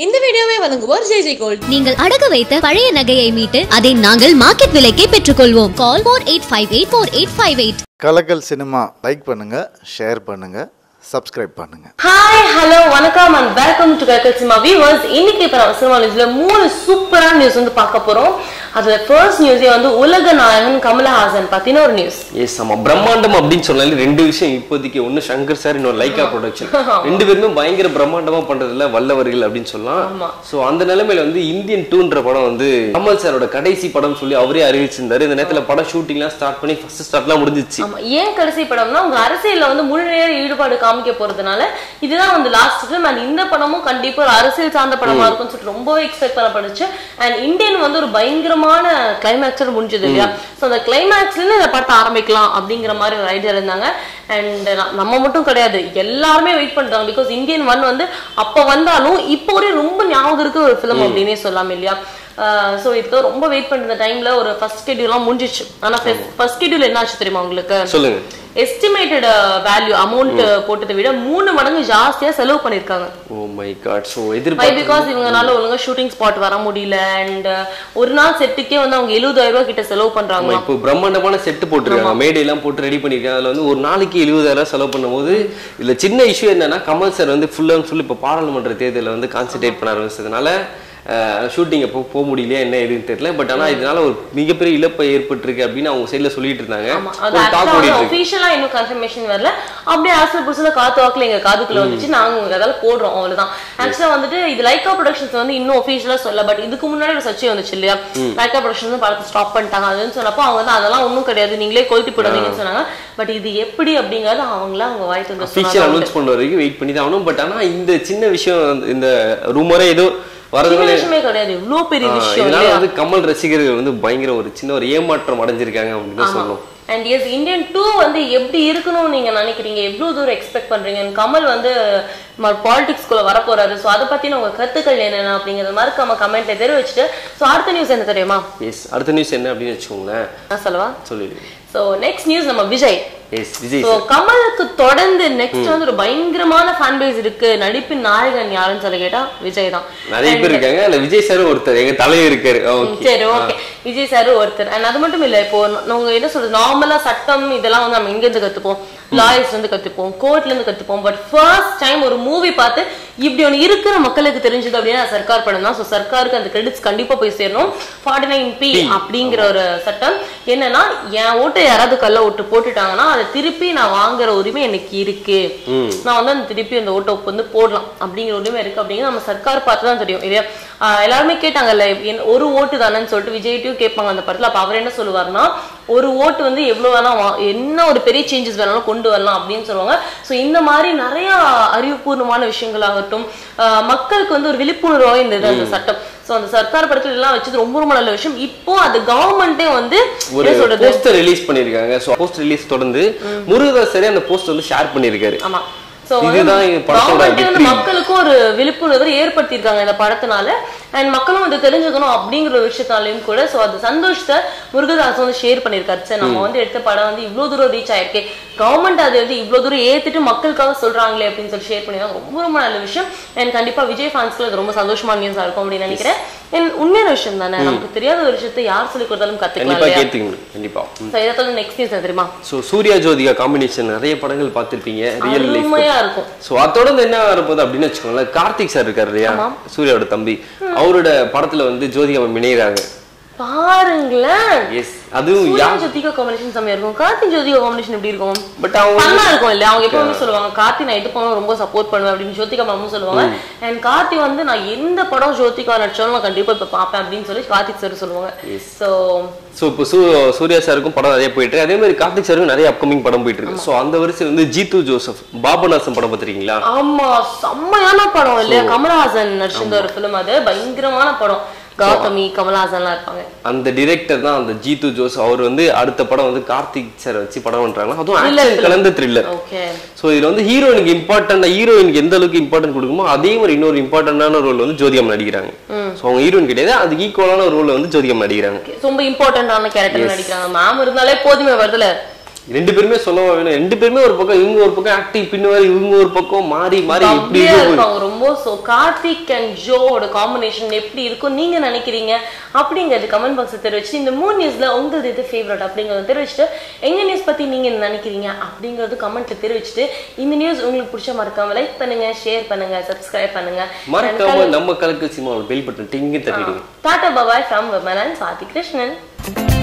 இந்த வீடியோவை வழங்குவோர் ஜெய் ஜெய் கோல்ட் நீங்கள் அடகு வைத்த பழைய நகையை மீட்டு அதை நாங்கள் மார்க்கெட் விலைக்கே பெற்றுக்கொள்வோம் call four eight five eight four eight five eight Kalakkal cinema like பண்ணுங்க ஷேர் பண்ணுங்க சப்ஸ்கிரைப் பண்ணுங்க ஹாய் ஹலோ வணக்கம் and welcome to Kalakkal cinema viewers இன்னைக்கு இப்போ நம்ம சினிமா நியூஸ்ல மூணு சூப்பரான நியூஸ் வந்து பார்க்க போறோம் அதுல ஃபர்ஸ்ட் நியூஸே வந்து உலக நாயகன் கமலஹாசன் பத்தின ஒரு நியூஸ் எஸ் ஆமா பிரம்மாண்டம் அப்படின்னு சொன்னாலே ரெண்டு விஷயம் இப்போதைக்கு ஒண்ணு சங்கர் சார் இன்னொரு லைக்கா ப்ரொடக்ஷன் ரெண்டு பேருமே பயங்கர பிரம்மாண்டமா பண்றதுல வல்லவர்கள் அப்படின்னு சொல்லலாம் ஆமா. சோ அந்த நிலைமையில வந்து இந்தியன் டூன்ற படம் வந்து கமல் சாரோட கடைசி படம் சொல்லி அவரே அறிவிச்சிருந்தாரு இந்த நேரத்துல படம் ஷூட்டிங்லாம் ஸ்டார்ட் பண்ணி ஃபர்ஸ்ட் ஸ்டார்ட்லாம் முடிஞ்சிச்சு ஆமா ஏன் கடைசி படம்னா உங்க அரசியல்ல வந்து முழு நேர ஈடுபாடு காமிக்க போறதுனால இதுதான் வந்து லாஸ்ட் ஃபிலிம் அண்ட் இந்த படமும் கண்டிப்பா ஒரு அரசியல் சார்ந்த படமா இருக்கும்னு சொல்லிட்டு ரொம்பவே எக்ஸ்பெக்ட் பண்ணப்படுச்சு அண்ட் இந்தியன் வந்து ஒரு பயங்கரமான கிளைமேக்ஸோட முடிஞ்சது இல்லையா சோ அந்த கிளைமேக்ஸ்ல இந்த படத்தை ஆரம்பிக்கலாம் அப்படிங்கிற மாதிரி ஒரு ஐடியா இருந்தாங்க அண்ட் நம்ம மட்டும் கிடையாது எல்லாருமே வெயிட் பண்றாங்க பிகாஸ் இந்தியன் ஒன் வந்து அப்ப வந்தாலும் இப்போ ஒரே ரொம்ப ஞாபகம் இருக்க ஒரு ஃபிலிம் அப்படின்னே சொல்லலாம் இல்லையா ஸோ இதுக்கு ரொம்ப வெயிட் பண்ணிருந்த டைம்ல ஒரு ஃபர்ஸ்ட் ஸ்கெடியூலாம் முடிஞ்சிச்சு ஆனா ஃபர்ஸ்ட் ஸ்கெடியூல் என்ன ஆச்சு தெரியுமா உங்களுக்கு சொல்லுங்க எஸ்டிமேட்டட் வேல்யூ அமௌண்ட் போட்டதை விட மூணு மடங்கு ஜாஸ்தியா செலவு பண்ணிருக்காங்க oh my god so why எதிர்பார்த்து பிகாஸ் இவங்கனால ஒழுங்கா ஷூட்டிங் ஸ்பாட் வர முடியல அண்ட் ஒரு நாள் செட்டுக்கே வந்து அவங்க எழுபதாயிரம் ரூபாய் கிட்ட செலவு பண்றாங்க ஆமா, இப்போ பிரம்மாண்டமான செட்டு போட்டிருக்காங்க மேடை எல்லாம் போட்டு ரெடி பண்ணிருக்காங்க அதுல வந்து ஒரு நாளைக்கு எழுபதாயிரம் செலவு பண்ணும்போது இதுல சின்ன இஷ்யூ என்னன்னா கமல் சார் வந்து ஃபுல் அண்ட் ஃபுல் இப்போ பாராளுமன்ற தேர்தலில் வந்து கான்சென்ட்ரேட் பண்ண ஆரம்பிச்சதுனால ஷூட்டிங் எப்போ போக முடியலையா என்ன எதுன்னு தெரியல பட் ஆனா இதனால ஒரு மிகப்பெரிய இழப்பு ஏற்பட்டிருக்கு அப்படின்னு அவங்க சைடுல சொல்லிட்டு இருந்தாங்க ஆமா அது ஒரு டாக் ஆக்சுவலா ஓடிட்டு இருக்கு ஒபிஷியலா இன்னும் கன்ஃபர்மேஷன் வரல அப்படியே ஆஸ்டல் புதுசுல காத்து வாக்குல எங்க காதுக்குள்ள வந்துச்சு நாங்க உங்களுக்கு அதால போடுறோம் அவ்வளவுதான் ஆக்சுவலா வந்துட்டு இது லைக்கா ப்ரொடக்ஷன்ஸ் வந்து இன்னும் ஒபிஷியலா சொல்ல பட் இதுக்கு முன்னாடி ஒரு சர்ச்சை வந்துச்சு இல்லையா லைக்கா ப்ரொடக்ஷன்ஸ் வந்து படத்தை ஸ்டாப் பண்ணிட்டாங்க அதுன்னு சொன்னப்போ அவங்க வந்து அதெல்லாம் ஒண்ணும் கிடையாது நீங்களே கொளுத்தி போடாதீங்கன்னு சொன்னாங்க பட் இது எப்படி அப்படிங்கறது அவங்கள அவங்க வாய்ப்பு வந்து அஃபிஷியல் சொன்னாங்க அனௌன்ஸ் பண்ற வரைக்கும் வெயிட் பண்ணி தான் ஆகணும் பட் ஆனா இந்த சின்ன விஷயம் வந்து இந்த ரூமரே ஏதோ சின்ன வரதுனால விஷயமே கிடையாது இவ்வளவு பெரிய ஆ, விஷயம் இதனால இல்லையா வந்து கமல் ரசிகர்கள் வந்து பயங்கர ஒரு சின்ன ஒரு ஏமாற்றம் அடைஞ்சிருக்காங்க அப்படின்னு தான் சொல்லணும் அண்ட் எஸ் இந்தியன் டூ வந்து எப்படி இருக்கணும்னு நீங்க நினைக்கிறீங்க எவ்வளவு தூரம் எக்ஸ்பெக்ட் பண்றீங்க And கமல் வந்து பாலிடிக்ஸ்குள்ள வர போறாரு ஸோ அதை பத்தின உங்க கருத்துக்கள் என்னென்ன அப்படிங்கறது மறக்காம கமெண்ட்ல தெரிவிச்சுட்டு ஸோ அடுத்த நியூஸ் என்ன தெரியுமா எஸ் அடுத்த நியூஸ் என்ன அப்படின்னு வச்சுக்கோங்களேன் நான் சொல்லவா சொல்லிடுங்க ஸோ நெக்ஸ்ட் நியூஸ் நம்ம Vijay S Vijay so sir கமலுக்கு தொடர்ந்து நெக்ஸ்ட் வந்து ஒரு பயங்கரமான ஃபேன் பேஸ் இருக்கு நடிப்பின் நாயகன் யாருன்னு சொல்லி கேட்டா விஜய் தான் நிறைய பேர் இருக்காங்க அதுல விஜய் சார் ஒருத்தர் எங்க தலைவர் இருக்காரு ஓகே சரி ஓகே விஜய் சார் ஒருத்தர் அண்ட் அது மட்டும் இல்ல இப்போ நம்ம என்ன சொல்றது நார்மலா சட்டம் இதெல்லாம் வந்து நம்ம எங்க இருந்து கத்துப்போம் லாயர்ஸ் இருந்து கத்துப்போம் கோர்ட்ல இருந்து கத்துப்போம் பட் ஃபர்ஸ்ட் டைம் ஒரு மூவி பார்த்து இப்படி ஒன்று இருக்கிற மக்களுக்கு தெரிஞ்சது அப்படின்னா சர்க்கார் படம் தான் ஸோ சர்க்காருக்கு அந்த கிரெடிட்ஸ் கண்டிப்பா போய் சேரணும் ஃபார்ட்டி நைன் பி அப்படிங்கிற ஒரு சட்டம் என்னன்னா என் ஓட்டை யாராவது கள்ள ஓட்டு போட்டுட்டாங்கன்னா அதை திருப்பி நான் வாங்குற உரிமை எனக்கு இருக்கு நான் வந்து அந்த திருப்பி அந்த ஓட்டை வந்து போடலாம் அப்படிங்கிற உரிமை இருக்கு அப்படிங்கிறது நம்ம சர்க்கார் பார்த்து தான் தெரியும் இல்லையா ஆஹ் எல்லாருமே கேட்டாங்கல்ல என் ஒரு ஓட்டு தானேன்னு சொல்லிட்டு விஜய்ட்டையும் கேட்பாங்க அந்த படத்துல அப்ப அவர் என்ன சொல்லுவாருன்னா ஒரு ஓட்டு வந்து எவ்வளவு வேணா வா- என்ன ஒரு பெரிய சேஞ்சஸ் வேணாலும் கொண்டு வரலாம் அப்படின்னு சொல்லுவாங்க சோ இந்த மாதிரி நிறைய அறிவுபூர்வமான விஷயங்களாகட்டும் ஆஹ் மக்களுக்கு வந்து ஒரு விழிப்புணர்வாக இருந்தது அந்த சட்டம் சோ அந்த சர்க்கார் படத்துல எல்லாம் வச்சது ரொம்ப ரொம்ப நல்ல விஷயம் இப்போ அது கவர்மெண்டே வந்து ஒரு என்ன சொல்றது போஸ்டர் ரிலீஸ் பண்ணிருக்காங்க ஸோ போஸ்டர் ரிலீஸ் தொடர்ந்து முருகதாசரே அந்த போஸ்டர் வந்து ஷேர் பண்ணிருக்காரு ஆமா சோ இதுதான் இந்த படத்தோட கவர்மெண்ட் வந்து victory. மக்களுக்கும் ஒரு விழிப்புணர்வு ஏற்படுத்தியிருக்காங்க இந்த படத்தினால அண்ட் மக்களும் வந்து தெரிஞ்சுக்கணும் அப்படிங்கிற ஒரு விஷயத்தாலையும் கூட சோ அது சந்தோஷத்தை முருகதாஸ் வந்து ஷேர் பண்ணியிருக்காரு சார் நம்ம வந்து எடுத்த படம் வந்து இவ்வளவு தூரம் ரீச் ஆயிருக்கு கவர்மெண்ட் அது வந்து இவ்வளவு தூரம் ஏத்துட்டு மக்களுக்காக சொல்றாங்களே அப்படின்னு சொல்லி ஷேர் பண்ணிருக்காங்க ரொம்ப ரொம்ப நல்ல விஷயம் அண்ட் கண்டிப்பா விஜய் ஃபேன்ஸ்க்கு அது ரொம்ப சந்தோஷமான நியூஸா இருக்கும் அப்படின்னு நினைக்கிறேன் அண்ட் உண்மையான விஷயம் தானே நமக்கு தெரியாத ஒரு விஷயத்தை யார் சொல்லி கொடுத்தாலும் கத்துக்கலாம் கண்டிப்பா இல்லையா கேட்டுக்கணும் கண்டிப்பா So, இதை தொடர்ந்து நெக்ஸ்ட் நியூஸ் தெரியுமா ஸோ சூர்யா ஜோதிகா காம்பினேஷன் நிறைய படங்கள் பார்த்திருப்பீங்க ரியல் லைஃப் அருமையா இருக்கும் ஸோ அதோட என்ன வரப்போகுது அப்படின்னு வச்சுக்கோங்களேன் கார்த்திக் சார் இருக்காரு இல்லையா சூர்யாவோட தம்பி அவரோட படத்துல வந்து ஜோதிகா மேம் இணைகிறாங்க பாருங்களேன் எஸ் அதுவும் சூர்யா யா ஜோதிகா காம்பினேஷன் செம்மையா இருக்கும் கார்த்திக் ஜோதிகா காம்பினேஷன் எப்படி இருக்கும் பட் அவங்க ஃபன்னா இருக்கும் இல்ல அவங்க எப்பவுமே சொல்லுவாங்க கார்த்தி நான் இது பண்ண ரொம்ப சப்போர்ட் பண்ணுவேன் அப்படின்னு ஜோதிகா மேமும் சொல்லுவாங்க அண்ட் கார்த்தி வந்து நான் எந்த படம் ஜோதிகா நடிச்சாலும் நான் கண்டிப்பா இப்ப பாப்பேன் அப்படின்னு சொல்லி கார்த்திக் சார் சொல்லுவாங்க சோ ஸோ இப்போ சூ சூர்யா சாருக்கும் படம் நிறைய போயிட்டு இருக்கு அதே மாதிரி கார்த்திக் சாருக்கும் நிறைய அப்கமிங் படம் போயிட்டு இருக்கு ஸோ அந்த வரிசையில் வந்து ஜீத்து ஜோசப் பாபநாசம் படம் பார்த்திருக்கீங்களா ஆமா செம்மையான படம் இல்லையா கமலஹாசன் நடிச்சிருந்த ஒரு ஃபிலிம் அது பயங்கரமான படம் கௌதமி கமலஹாசன்லாம் இருப்பாங்க அந்த டிரெக்டர் தான் அந்த ஜீத்து ஜோஸ் அவர் வந்து அடுத்த படம் வந்து கார்த்திக் சார் வச்சு படம் பண்றாங்க அதுவும் Thriller action film. கலந்த த்ரில்லர் ஓகே ஸோ இதுல வந்து ஹீரோயினுக்கு இம்பார்ட்டன்ட் ஹீரோயினுக்கு எந்த அளவுக்கு இம்பார்ட்டன்ட் கொடுக்குமோ அதே மாதிரி இன்னொரு இம்பார்ட்டன்டான ரோல் வந்து ஜோதிகம் நடிக்கிறாங்க ஸோ அவங்க ஹீரோயின் கிடையாது அதுக்கு ஈக்குவலான ரோல் வந்து ஜோதிகம் நடிக்கிறாங்க ரொம்ப இம்பார்ட்டன்டான கேரக்டர் நடிக்கிறாங்க மேம் இருந்தாலே போதுமே வருதுல ரெண்டு பேருமே சொல்லவா வேணும் ரெண்டு பேருமே ஒரு பக்கம் இவங்க ஒரு பக்கம் ஆக்டிவ் பின்னுவாரு இவங்க ஒரு பக்கம் மாறி மாறி எப்படி அப்படியே இருக்க போகுது? இருக்கும் ரொம்ப சோ கார்த்திக் அண்ட் ஜோவோட காம்பினேஷன் எப்படி இருக்கும் நீங்க நினைக்கிறீங்க அப்படிங்கிறது கமெண்ட் பாக்ஸ் தெரிவிச்சு இந்த மூணு நியூஸ்ல உங்களுக்கு எது ஃபேவரட் அப்படிங்கறத தெரிவிச்சுட்டு எங்க நியூஸ் பத்தி நீங்க என்ன நினைக்கிறீங்க அப்படிங்கறது கமெண்ட்ல தெரிவிச்சுட்டு இந்த நியூஸ் உங்களுக்கு பிடிச்ச மறக்காம லைக் பண்ணுங்க ஷேர் பண்ணுங்க சப்ஸ்கிரைப் பண்ணுங்க மறக்காம நம்ம கலக்கு சினிமாவில் பெல் பட்டன் டிங்கு தட்டிடுங்க டாடா பபாய் ஃப்ரம் விமன் அண்ட் சாதி கிருஷ்ணன்